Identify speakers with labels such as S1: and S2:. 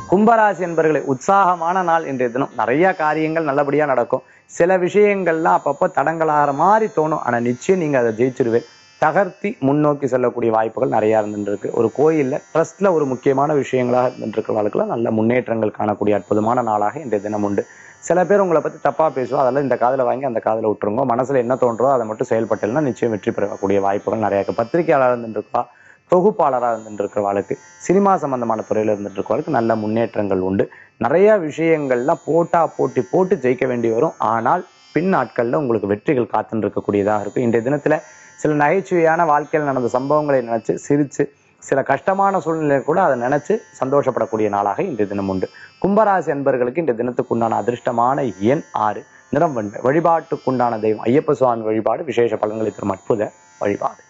S1: கும்பராசி என்பர்களை உற்சாகமான நாள் இன்றைய தினம் நிறைய காரியங்கள் நல்லபடியா நடக்கும் சில விஷயங்கள்லாம் அப்பப்போ தடங்களாகிற மாதிரி தோணும் ஆனா நிச்சயம் நீங்க அதை ஜெயிச்சிருவேன் தகர்த்தி முன்னோக்கி செல்லக்கூடிய வாய்ப்புகள் நிறைய இருந்துட்டு இருக்கு ஒரு கோயில்ல ட்ரஸ்ட்ல ஒரு முக்கியமான விஷயங்களாக இருந்துட்டு இருக்கிறவர்களுக்கு நல்ல முன்னேற்றங்கள் காணக்கூடிய அற்புதமான நாளாக இன்றைய தினம் உண்டு சில பேர் உங்களை பத்தி தப்பா பேசுவோம் அதெல்லாம் இந்த காதுல வாங்கி அந்த காதுல விட்டுருங்க மனசுல என்ன தோன்றதோ அதை மட்டும் செயல்பட்டேன்னா நிச்சயம் வெற்றி பெறக்கூடிய வாய்ப்புகள் நிறைய இருக்கு பத்திரிகையாளர் இருந்துட்டு இருக்கா தொகுப்பாளராக இருந்துட்டு இருக்கிறவாளுக்கு சினிமா சம்பந்தமான துறையில இருந்துட்டு இருக்கிறவளுக்கு நல்ல முன்னேற்றங்கள் உண்டு நிறைய விஷயங்கள்லாம் போட்டா போட்டி போட்டு ஜெயிக்க வேண்டி வரும் ஆனால் பின் நாட்கள்ல உங்களுக்கு வெற்றிகள் காத்துன்னு இருக்கக்கூடியதாக இருக்கும் இன்றைய தினத்துல சில நகைச்சுவையான வாழ்க்கையில் நடந்த சம்பவங்களை நினைச்சு சிரிச்சு சில கஷ்டமான சூழ்நிலை கூட அதை நினைச்சு சந்தோஷப்படக்கூடிய நாளாக இன்றைய தினம் உண்டு கும்பராசி என்பர்களுக்கு இந்த தினத்துக்குண்டான அதிர்ஷ்டமான எண் ஆறு நிறம் வண்டு வழிபாட்டுக்குண்டான தெய்வம் ஐயப்ப சுவாமி வழிபாடு விசேஷ பலன்களை தரும் அற்புத வழிபாடு